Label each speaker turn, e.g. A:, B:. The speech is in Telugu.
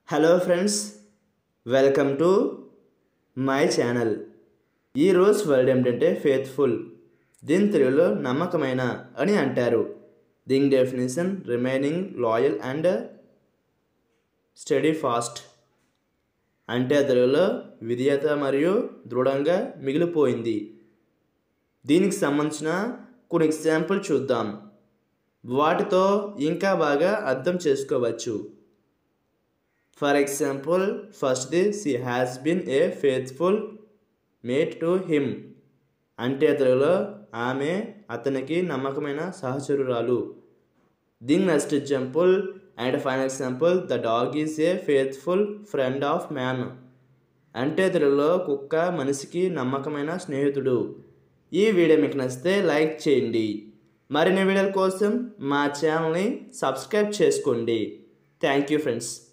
A: hello friends welcome to my channel ఈరోజు వర్డ్ ఏమిటంటే ఫేత్ఫుల్ దీని తెలుగులో నమ్మకమైన అని అంటారు దీని definition remaining loyal and steadfast అంటే తెలుగులో విధేయత మరియు దృఢంగా మిగిలిపోయింది దీనికి సంబంధించిన కొన్ని ఎగ్జాంపుల్ చూద్దాం వాటితో ఇంకా బాగా అర్థం చేసుకోవచ్చు ఫర్ ఎగ్జాంపుల్ ఫస్ట్ది she has been a faithful mate to him అంటే తెలుగులో ఆమె అతనికి నమ్మకమైన సహచరురాలు దీని next example and final example the dog is a faithful friend of man అంటే తెలుగులో కుక్క మనిషికి నమ్మకమైన స్నేహితుడు ఈ వీడియో మీకు నచ్చితే లైక్ చేయండి మరిన్ని వీడియోల కోసం మా ఛానల్ని సబ్స్క్రైబ్ చేసుకోండి థ్యాంక్ యూ ఫ్రెండ్స్